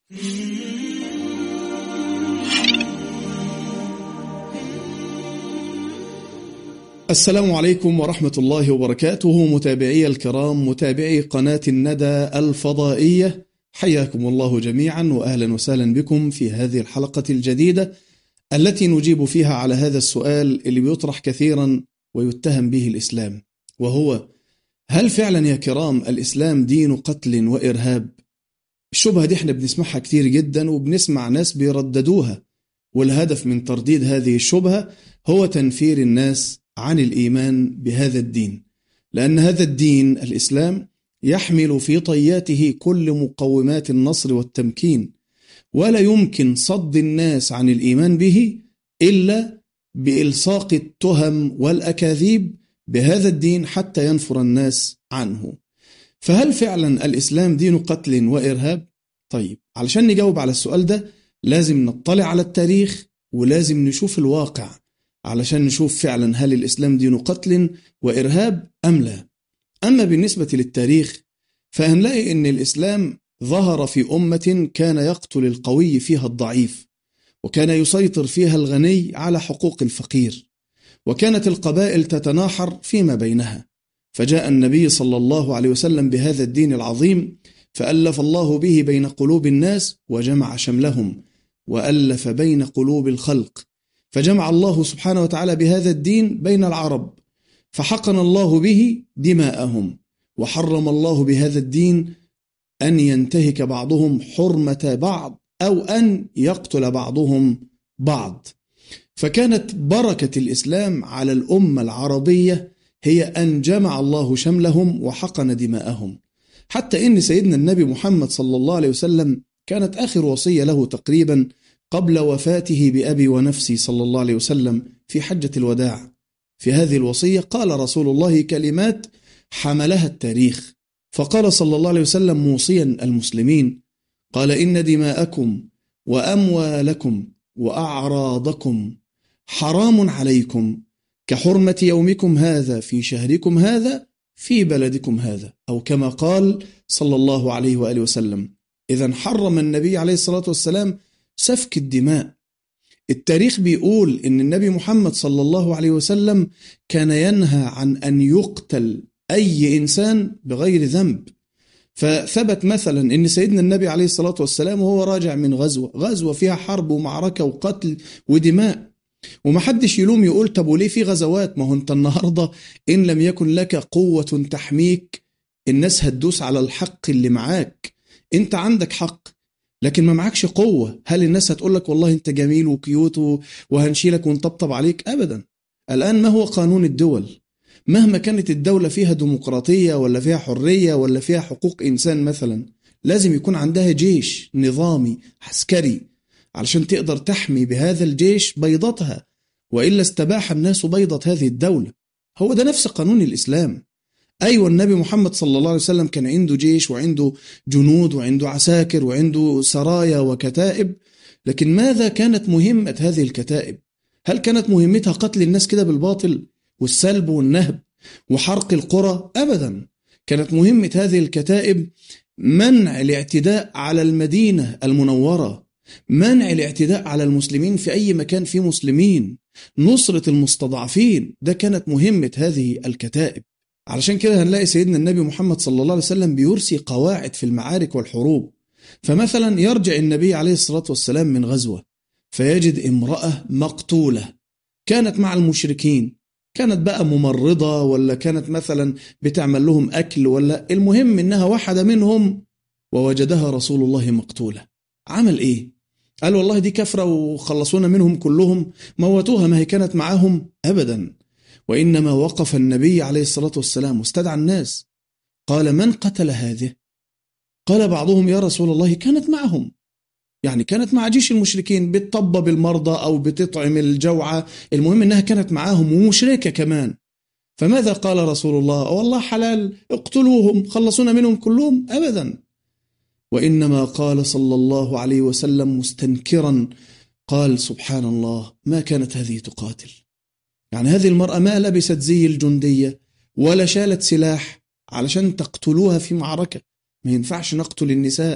السلام عليكم ورحمة الله وبركاته متابعي الكرام متابعي قناة الندى الفضائية حياكم الله جميعا وأهلا وسهلا بكم في هذه الحلقة الجديدة التي نجيب فيها على هذا السؤال اللي بيطرح كثيرا ويتهم به الإسلام وهو هل فعلا يا كرام الإسلام دين قتل وإرهاب؟ الشبهة دي احنا بنسمعها كتير جدا وبنسمع ناس بيرددوها والهدف من ترديد هذه الشبهة هو تنفير الناس عن الإيمان بهذا الدين لأن هذا الدين الإسلام يحمل في طياته كل مقومات النصر والتمكين ولا يمكن صد الناس عن الإيمان به إلا بإلصاق التهم والأكاذيب بهذا الدين حتى ينفر الناس عنه فهل فعلا الإسلام دين قتل وإرهاب؟ طيب علشان نجاوب على السؤال ده لازم نطلع على التاريخ ولازم نشوف الواقع علشان نشوف فعلا هل الإسلام دين قتل وإرهاب أم لا أما بالنسبة للتاريخ فهنلاقي أن الإسلام ظهر في أمة كان يقتل القوي فيها الضعيف وكان يسيطر فيها الغني على حقوق الفقير وكانت القبائل تتناحر فيما بينها فجاء النبي صلى الله عليه وسلم بهذا الدين العظيم فألف الله به بين قلوب الناس وجمع شملهم وألف بين قلوب الخلق فجمع الله سبحانه وتعالى بهذا الدين بين العرب فحقن الله به دماءهم وحرم الله بهذا الدين أن ينتهك بعضهم حرمة بعض أو أن يقتل بعضهم بعض فكانت بركة الإسلام على الأمة العربية هي أن جمع الله شملهم وحقن دماءهم حتى إن سيدنا النبي محمد صلى الله عليه وسلم كانت آخر وصية له تقريبا قبل وفاته بأبي ونفسي صلى الله عليه وسلم في حجة الوداع في هذه الوصية قال رسول الله كلمات حملها التاريخ فقال صلى الله عليه وسلم موصيا المسلمين قال إن دماءكم وأموالكم وأعراضكم حرام عليكم كحرمة يومكم هذا في شهركم هذا في بلدكم هذا أو كما قال صلى الله عليه وآله وسلم إذا حرم النبي عليه الصلاة والسلام سفك الدماء التاريخ بيقول إن النبي محمد صلى الله عليه وسلم كان ينهى عن أن يقتل أي إنسان بغير ذنب فثبت مثلا ان سيدنا النبي عليه الصلاه والسلام وهو راجع من غزوه، غزوه فيها حرب ومعركه وقتل ودماء. ومحدش يلوم يقول طب وليه في غزوات؟ ما هو انت النهارده ان لم يكن لك قوه تحميك الناس هتدوس على الحق اللي معاك. انت عندك حق لكن ما معكش قوه، هل الناس هتقول لك والله انت جميل وكيوت وهنشيلك ونطبطب عليك؟ ابدا. الان ما هو قانون الدول؟ مهما كانت الدولة فيها ديمقراطية ولا فيها حرية ولا فيها حقوق إنسان مثلا لازم يكون عندها جيش نظامي عسكري علشان تقدر تحمي بهذا الجيش بيضتها وإلا استباح الناس بيضة هذه الدولة هو ده نفس قانون الإسلام أيوة النبي محمد صلى الله عليه وسلم كان عنده جيش وعنده جنود وعنده عساكر وعنده سرايا وكتائب لكن ماذا كانت مهمة هذه الكتائب؟ هل كانت مهمتها قتل الناس كده بالباطل؟ والسلب والنهب وحرق القرى ابدا كانت مهمه هذه الكتائب منع الاعتداء على المدينه المنوره منع الاعتداء على المسلمين في اي مكان فيه مسلمين نصره المستضعفين ده كانت مهمه هذه الكتائب علشان كده هنلاقي سيدنا النبي محمد صلى الله عليه وسلم بيرسي قواعد في المعارك والحروب فمثلا يرجع النبي عليه الصلاه والسلام من غزوه فيجد امراه مقتوله كانت مع المشركين كانت بقى ممرضة ولا كانت مثلا بتعمل لهم أكل ولا المهم إنها واحدة منهم ووجدها رسول الله مقتولة عمل إيه؟ قال والله دي كفرة وخلصونا منهم كلهم موتوها ما هي كانت معاهم أبدا وإنما وقف النبي عليه الصلاة والسلام واستدعى الناس قال من قتل هذه؟ قال بعضهم يا رسول الله كانت معهم يعني كانت مع جيش المشركين بتطبب المرضى أو بتطعم الجوعى المهم أنها كانت معاهم ومشركة كمان فماذا قال رسول الله والله حلال اقتلوهم خلصونا منهم كلهم أبدا وإنما قال صلى الله عليه وسلم مستنكرا قال سبحان الله ما كانت هذه تقاتل يعني هذه المرأة ما لبست زي الجندية ولا شالت سلاح علشان تقتلوها في معركة ما ينفعش نقتل النساء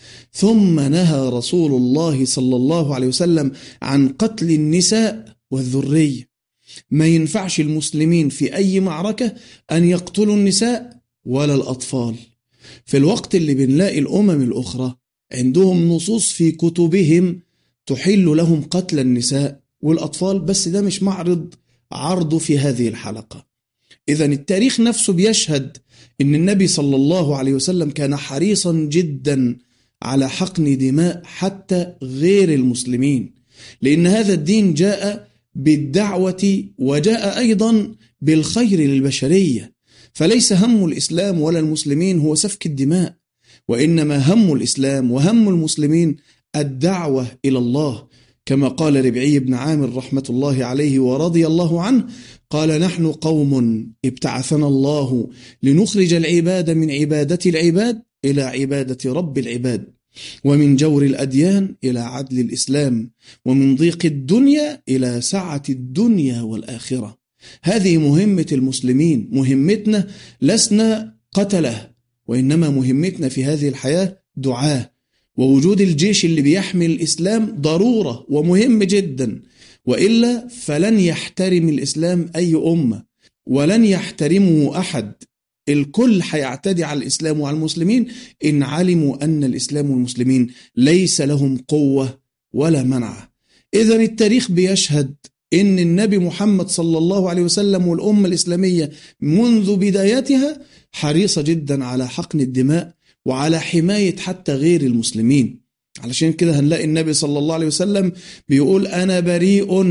ثم نهى رسول الله صلى الله عليه وسلم عن قتل النساء والذرية ما ينفعش المسلمين في أي معركة أن يقتلوا النساء ولا الأطفال في الوقت اللي بنلاقي الأمم الأخرى عندهم نصوص في كتبهم تحل لهم قتل النساء والأطفال بس ده مش معرض عرضه في هذه الحلقة إذا التاريخ نفسه بيشهد إن النبي صلى الله عليه وسلم كان حريصا جدا على حقن دماء حتى غير المسلمين لأن هذا الدين جاء بالدعوة وجاء أيضا بالخير للبشرية فليس هم الإسلام ولا المسلمين هو سفك الدماء وإنما هم الإسلام وهم المسلمين الدعوة إلى الله كما قال ربعي بن عامر رحمة الله عليه ورضي الله عنه قال نحن قوم ابتعثنا الله لنخرج العباد من عبادة العباد إلى عبادة رب العباد ومن جور الأديان إلى عدل الإسلام ومن ضيق الدنيا إلى سعة الدنيا والآخرة هذه مهمة المسلمين مهمتنا لسنا قتله وإنما مهمتنا في هذه الحياة دعاه ووجود الجيش اللي بيحمي الإسلام ضرورة ومهم جدا وإلا فلن يحترم الإسلام أي أمة ولن يحترمه أحد الكل هيعتدي على الإسلام وعلى المسلمين إن علموا أن الإسلام والمسلمين ليس لهم قوة ولا منع إذا التاريخ بيشهد إن النبي محمد صلى الله عليه وسلم والأمة الإسلامية منذ بدايتها حريصة جدا على حقن الدماء وعلى حماية حتى غير المسلمين علشان كده هنلاقي النبي صلى الله عليه وسلم بيقول أنا بريء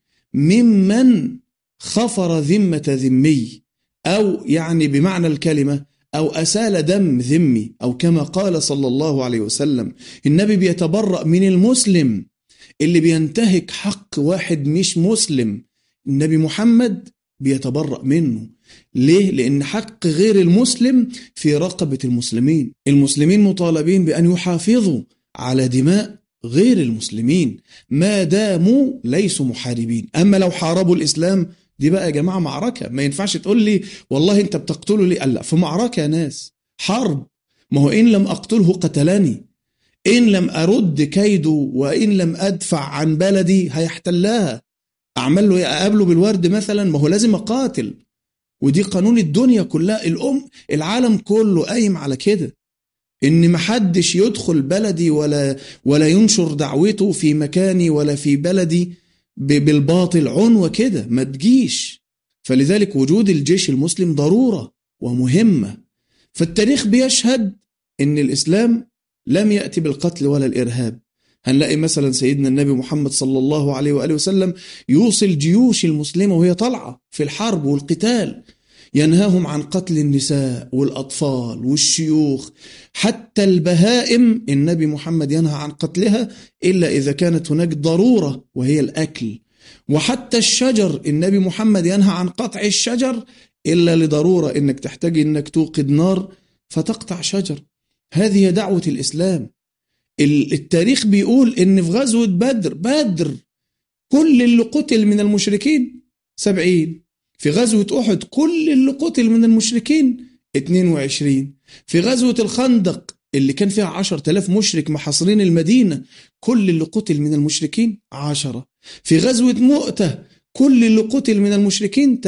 ممن خفر ذمة ذمي أو يعني بمعنى الكلمة أو أسال دم ذمي أو كما قال صلى الله عليه وسلم النبي بيتبرأ من المسلم اللي بينتهك حق واحد مش مسلم النبي محمد بيتبرأ منه ليه؟ لأن حق غير المسلم في رقبة المسلمين المسلمين مطالبين بأن يحافظوا على دماء غير المسلمين ما داموا ليسوا محاربين أما لو حاربوا الإسلام دي بقى يا جماعة معركة ما ينفعش تقول لي والله أنت بتقتله ليه لا في معركة يا ناس حرب ما هو إن لم أقتله قتلني إن لم أرد كيده وإن لم أدفع عن بلدي هيحتلها أعمل له أقابله بالورد مثلا ما هو لازم أقاتل ودي قانون الدنيا كلها الأم العالم كله قايم على كده إن محدش يدخل بلدي ولا ولا ينشر دعوته في مكاني ولا في بلدي بالباطل عنوة كده ما تجيش فلذلك وجود الجيش المسلم ضرورة ومهمة فالتاريخ بيشهد إن الإسلام لم يأتي بالقتل ولا الإرهاب هنلاقي مثلا سيدنا النبي محمد صلى الله عليه وآله وسلم يوصل جيوش المسلمة وهي طالعة في الحرب والقتال ينهاهم عن قتل النساء والأطفال والشيوخ حتى البهائم النبي محمد ينهى عن قتلها إلا إذا كانت هناك ضرورة وهي الأكل وحتى الشجر النبي محمد ينهى عن قطع الشجر إلا لضرورة إنك تحتاج إنك توقد نار فتقطع شجر هذه دعوة الإسلام التاريخ بيقول إن في غزوة بدر بدر كل اللي قتل من المشركين سبعين في غزوة أحد كل اللي قتل من المشركين 22 في غزوة الخندق اللي كان فيها 10000 مشرك محاصرين المدينة كل اللي قتل من المشركين 10 في غزوة مؤتة كل اللي قتل من المشركين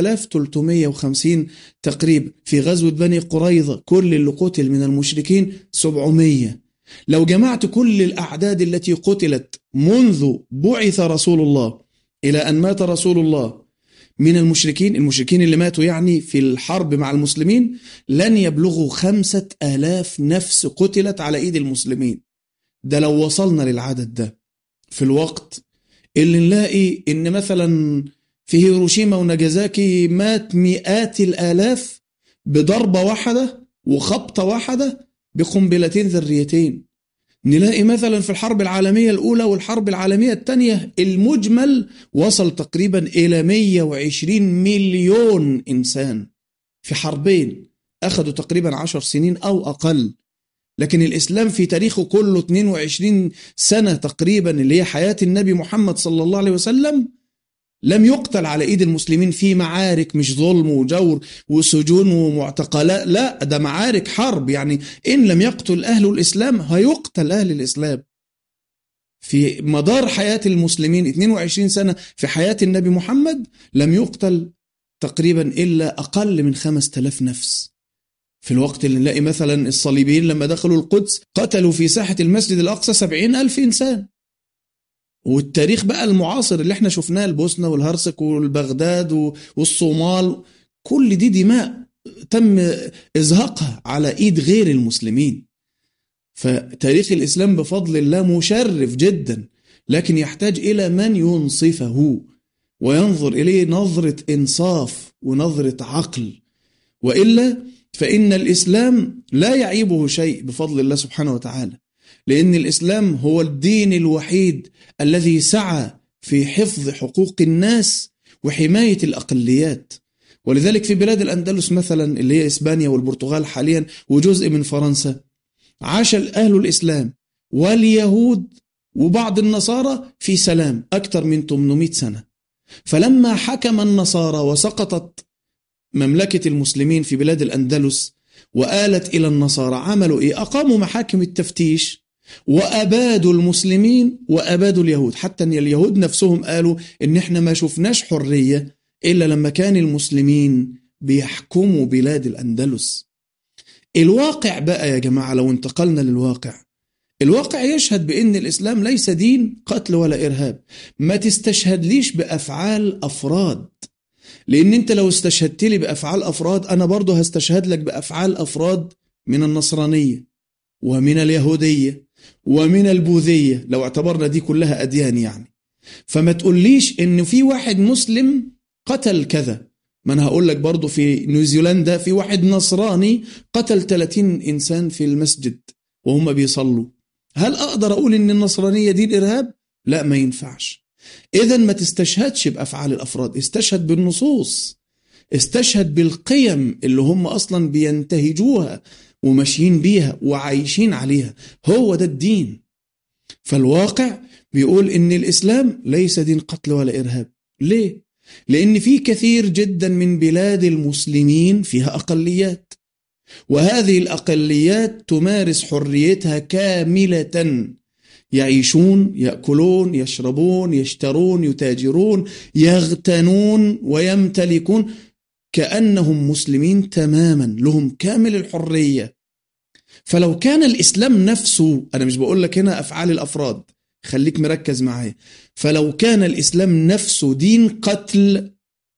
3350 تقريبا في غزوة بني قريظة كل اللي قتل من المشركين 700 لو جمعت كل الأعداد التي قتلت منذ بعث رسول الله إلى أن مات رسول الله من المشركين المشركين اللي ماتوا يعني في الحرب مع المسلمين لن يبلغوا خمسة آلاف نفس قتلت على إيد المسلمين ده لو وصلنا للعدد ده في الوقت اللي نلاقي إن مثلا في هيروشيما وناجازاكي مات مئات الآلاف بضربة واحدة وخبطة واحدة بقنبلتين ذريتين نلاقي مثلا في الحرب العالمية الأولى والحرب العالمية الثانية المجمل وصل تقريبا إلى 120 مليون إنسان في حربين أخذوا تقريبا 10 سنين أو أقل لكن الإسلام في تاريخه كله 22 سنة تقريبا اللي هي حياة النبي محمد صلى الله عليه وسلم لم يقتل على ايد المسلمين في معارك مش ظلم وجور وسجون ومعتقلات لا ده معارك حرب يعني ان لم يقتل اهل الاسلام هيقتل اهل الاسلام في مدار حياة المسلمين 22 سنة في حياة النبي محمد لم يقتل تقريبا إلا أقل من 5000 نفس في الوقت اللي نلاقي مثلا الصليبيين لما دخلوا القدس قتلوا في ساحة المسجد الأقصى 70 ألف إنسان والتاريخ بقى المعاصر اللي احنا شفناه البوسنة والهرسك والبغداد والصومال كل دي دماء تم إزهاقها على إيد غير المسلمين فتاريخ الإسلام بفضل الله مشرف جدا لكن يحتاج إلى من ينصفه وينظر إليه نظرة إنصاف ونظرة عقل وإلا فإن الإسلام لا يعيبه شيء بفضل الله سبحانه وتعالى لأن الإسلام هو الدين الوحيد الذي سعى في حفظ حقوق الناس وحماية الأقليات ولذلك في بلاد الأندلس مثلا اللي هي إسبانيا والبرتغال حاليا وجزء من فرنسا عاش أهل الإسلام واليهود وبعض النصارى في سلام أكثر من 800 سنة فلما حكم النصارى وسقطت مملكة المسلمين في بلاد الأندلس وآلت إلى النصارى عملوا إيه؟ أقاموا محاكم التفتيش وأبادوا المسلمين وأبادوا اليهود حتى أن اليهود نفسهم قالوا إن إحنا ما شفناش حرية إلا لما كان المسلمين بيحكموا بلاد الأندلس الواقع بقى يا جماعة لو انتقلنا للواقع الواقع يشهد بأن الإسلام ليس دين قتل ولا إرهاب ما تستشهد ليش بأفعال أفراد لأن أنت لو استشهدت لي بأفعال أفراد أنا برضه هستشهد لك بأفعال أفراد من النصرانية ومن اليهودية ومن البوذية لو اعتبرنا دي كلها أديان يعني فما تقوليش إن في واحد مسلم قتل كذا ما أنا هقول لك برضه في نيوزيلندا في واحد نصراني قتل 30 إنسان في المسجد وهم بيصلوا هل أقدر أقول إن النصرانية دي الإرهاب؟ لا ما ينفعش إذا ما تستشهدش بأفعال الأفراد استشهد بالنصوص استشهد بالقيم اللي هم أصلا بينتهجوها وماشيين بيها وعايشين عليها هو ده الدين فالواقع بيقول إن الإسلام ليس دين قتل ولا إرهاب ليه؟ لأن في كثير جدا من بلاد المسلمين فيها أقليات وهذه الأقليات تمارس حريتها كاملة يعيشون يأكلون يشربون يشترون يتاجرون يغتنون ويمتلكون كأنهم مسلمين تماما لهم كامل الحرية فلو كان الإسلام نفسه أنا مش بقول لك هنا أفعال الأفراد خليك مركز معايا فلو كان الإسلام نفسه دين قتل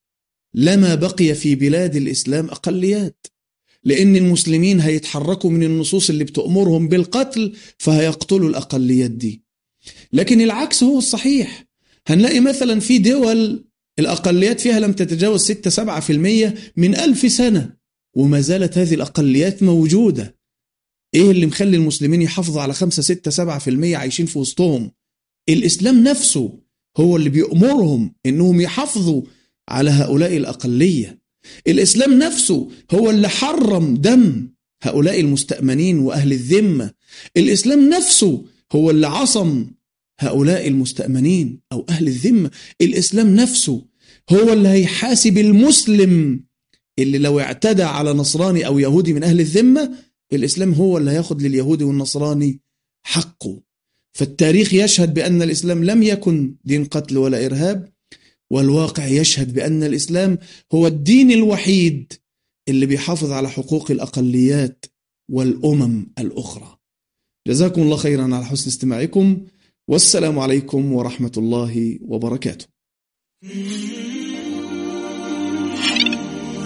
لما بقي في بلاد الإسلام أقليات لأن المسلمين هيتحركوا من النصوص اللي بتأمرهم بالقتل فهيقتلوا الأقليات دي لكن العكس هو الصحيح هنلاقي مثلا في دول الأقليات فيها لم تتجاوز 6-7% من ألف سنة وما زالت هذه الأقليات موجودة إيه اللي مخلي المسلمين يحافظوا على 5-6-7% عايشين في وسطهم الإسلام نفسه هو اللي بيأمرهم إنهم يحافظوا على هؤلاء الأقلية الإسلام نفسه هو اللي حرم دم هؤلاء المستأمنين وأهل الذمة الإسلام نفسه هو اللي عصم هؤلاء المستأمنين أو أهل الذمة الإسلام نفسه هو اللي هيحاسب المسلم اللي لو اعتدى على نصراني أو يهودي من أهل الذمة الإسلام هو اللي هياخد لليهودي والنصراني حقه فالتاريخ يشهد بأن الإسلام لم يكن دين قتل ولا إرهاب والواقع يشهد بأن الإسلام هو الدين الوحيد اللي بيحافظ على حقوق الأقليات والأمم الأخرى جزاكم الله خيرا على حسن استماعكم والسلام عليكم ورحمة الله وبركاته